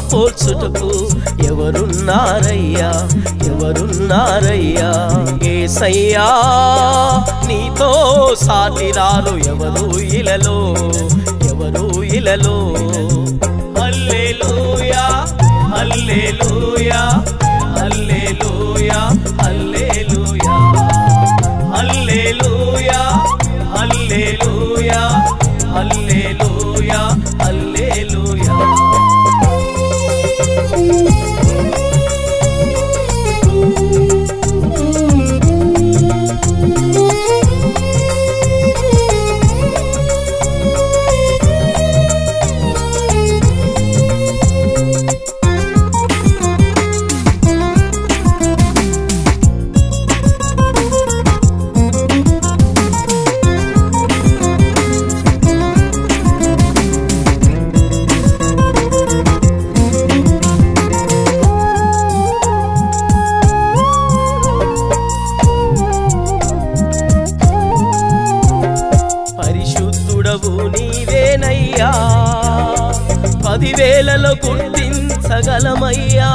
పోల్చుటకు ఎవరున్నారయ్యా ఎవరున్నారయ్యా ఏసయ్యా నీతో సాటిరారు ఎవరు ఇలలో ఎవరు ఇలలో హల్లెలూయా హల్లెలూయా హల్లెలూయా హల్లెలూయా హల్లెలూయా హల్లెలూయా హల్లెలూయా హల్లెలూయా పరిశుద్ధుడవు నీవేనయ్యా పదివేలలో గుర్తించగలమయ్యా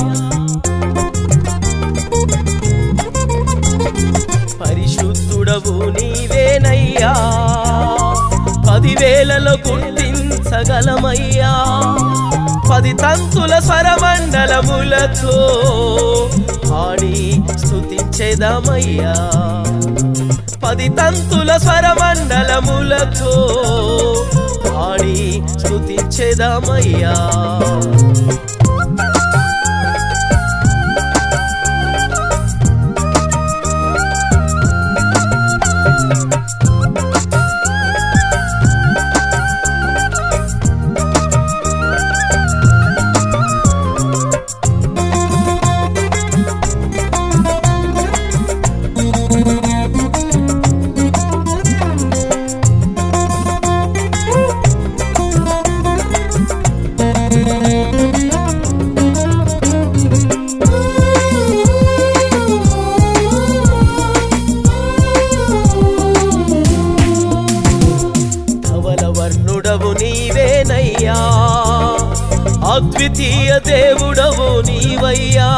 పరిశుద్ధుడవు నీవేనయ్యా పదివేలలో గుర్తించగలమయ్యా పది తంతుల స్వరమండలములతో పాడి స్తుతించేదమయ్యా పది తంతుల స్వరమండలములతో పాడి స్తుతించేదమయ్యా ధవల వర్ణుడవు నీవేనయ్యా అద్వితీయ దేవుడవు నీవయ్యా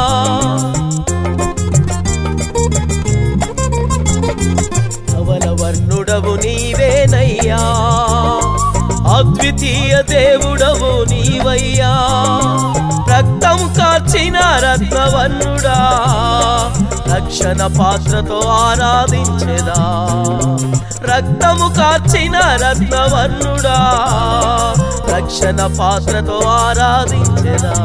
ధవల వర్ణుడవు నీవేనయ్యా అద్వితీయ దేవుడవు నీవయ్యా రక్తం కార్చిన రత్నవర్ణుడా రక్షణ పాత్రతో ఆరాధించెదా రక్తము కార్చిన రత్నవర్ణుడా రక్షణ పాత్రతో ఆరాధించెదా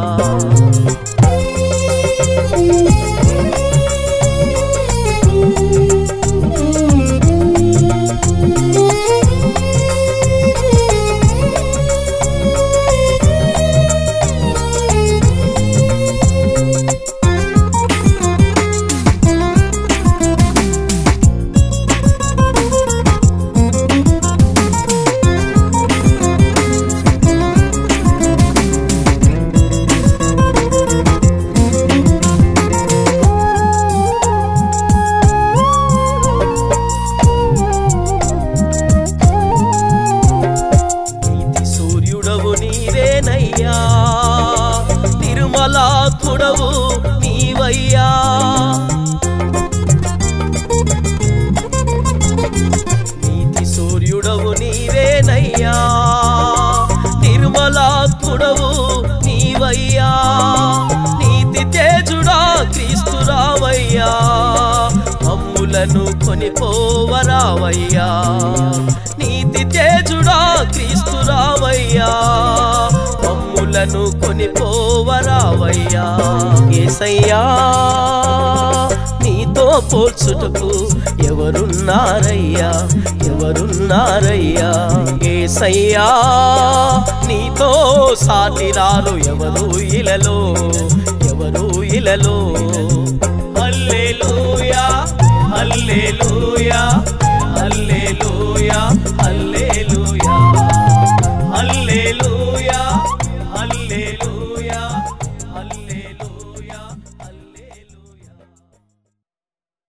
నీతి సూర్యుడవు నీవేనయ్యా తిరుమలాత్ముడవు నీవయ్యా నీతి సూర్యుడవు నీవేనయ్యా తిరుమలాత్ముడవు నీవయ్యా నీతి తేజుడా క్రీస్తురావయ్యా మమ్ములను కొనిపోవరావయ్యా నీతి తేజుడా క్రీస్తురావయ్యా మమ్ములను కొనిపోవరావయ్యా ఏసయ్యా నీతో పోల్చుటకు ఎవరున్నారయ్యా ఎవరున్నారయ్యా ఏసయ్యా నీతో సాటిరారు ఎవరు ఇలలో ఎవరు ఇలలో హల్లెలూయా హల్లెలూయా